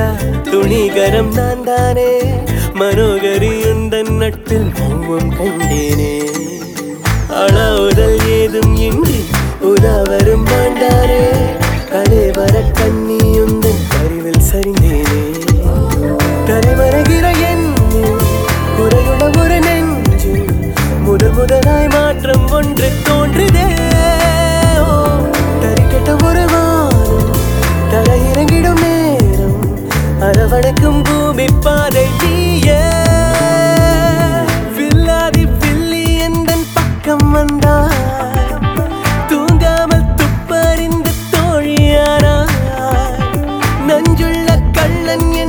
இல்லா துணிகரம் நான் தானே மனோகரி உந்தன் நட்பில் மௌவம் கண்டேனே அளாவுதல் ஏதும் இன்றி உதாவரும் மாண்டாரே கலைவர கண்ணி உந்தன் அறிவில் சரிந்தேனே தலைமறைகிற எண்ணில் குறையுள்ள ஒரு நெஞ்சு முதல் முதலாய் மாற்றம் ஒன்று தோன்றுதே ஓ, தரிக்கட்ட ஒரு வானம் தரையிறங்கிடும் நேரம் அரவணைக்கும் பூமி பாதை நீயே வில்லாதி வில்லி எந்தன் பக்கம் வந்தாய் தூங்காமல் துப்பறிந்து தோழியானாய் நஞ்சுள்ள கள்ளன்